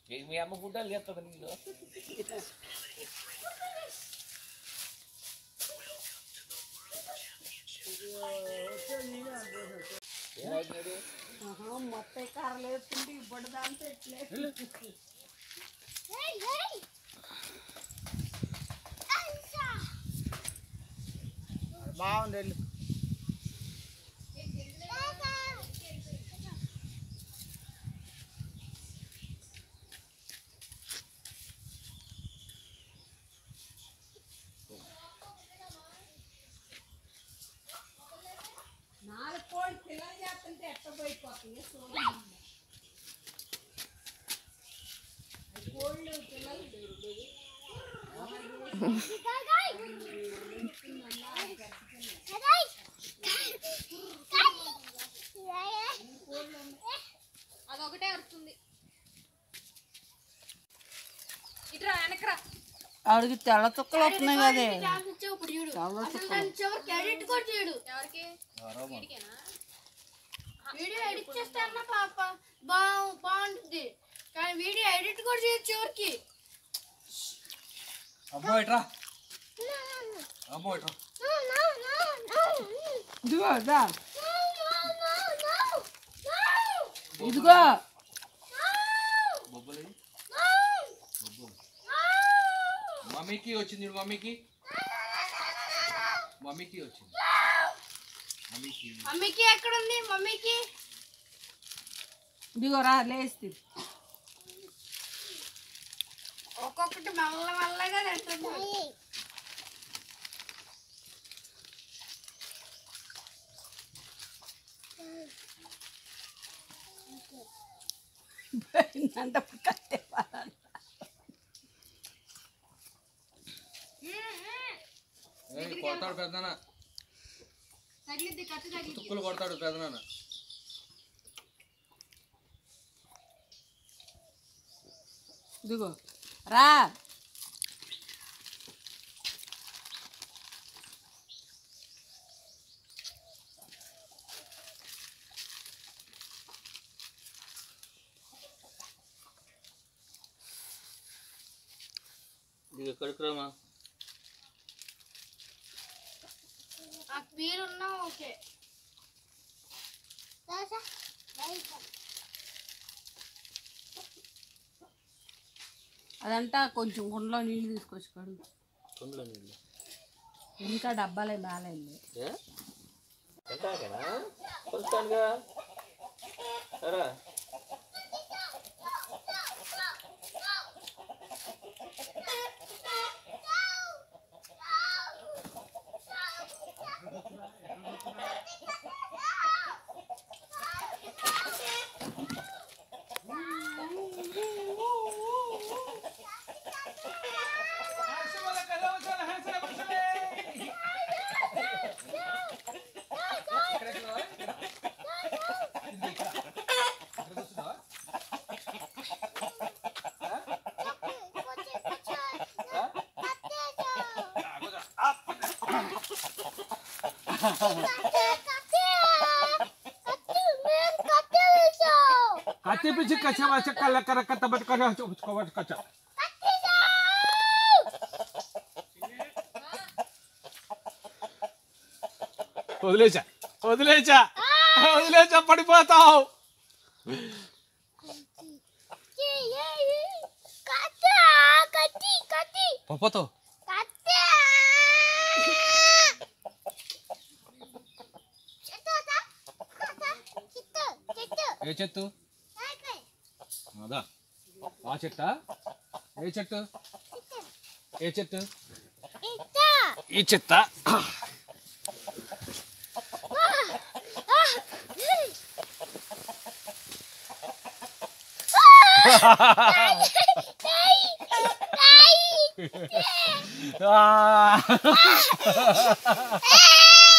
ఏ మీ అమ్మ గుడ్డలు చేస్తుంది నీళ్ళు ఏమైంది మొత్తం కర్రలు వేస్తుంటే ఇప్పుడు దాంతో ఎట్లే బాగుంది వెళ్ళు నాలుగు కోడి పిల్లలు చేస్తుంటే ఎట్ట పోయిపోతాయి చూడండి అది కోళ్ళు పిల్లలు అదొకటే అరుస్తుంది ఇట్రా వెనకరా ఆవిడకి తెల్ల చుక్కలు వస్తున్నాయి కదే తెల్ల చుక్కలు ఎడిట్ కూడా చేయడు ఎవరికి ఎవరో మా- వీడికేనా వీడియో ఎడిట్ చేస్తే అన్న పాప బా బాగుంటుంది కానీ వీడియో ఎడిట్ కూడా చేయొచ్చు ఎవరికి అబ్బో ఇట్రా అబ్బో ఇట్రా ఇదిగో దా ఇదిగో బొబ్బలు బొబ్బలు మమ్మీకి వచ్చింది చూడు, మమ్మీకి మమ్మీకి వచ్చింది మమ్మీకి మమ్మీకి ఎక్కడ ఉంది మమ్మీకి ఇదిగో రా లేస్తుంది ఒక్కొక్కటి మెల్ల మెల్లగా తింటుంది అంటే కట్టే ఏయ్, కొడతాడు పెద్దనా తగిలిద్ది కత్తి తగిలిద్ది తుక్కులు కొడతాడు పెద్దనాన్న ఇదిగో రా ఇది ఎక్కడికి రామా ఆ పీరు ఉన్నా ఓకే అదంతా కొంచెం కుండలో నీళ్ళు తీసుకొచ్చి కడుగు కుండలో నీళ్ళు ఇంకా డబ్బాలే బాగాలేదు ఏ ఎంతాకేనా కొంటానుగా సరే కత్తి పిచ్చి కచ్చ వచ్చ కళ్ళ కర్ర కత్త పట్టుకొని చూపించుకోవచ్చు కచ్చ వదిలేసా వదిలేసా వదిలేసా పడిపోతావు కత్తి కత్తి పడిపోతావు కత్తి ఏ చెట్టు అదా ఆ చెట్టా ఏ చెట్టు ఏ చెట్టు ఈ చెత్త ఆ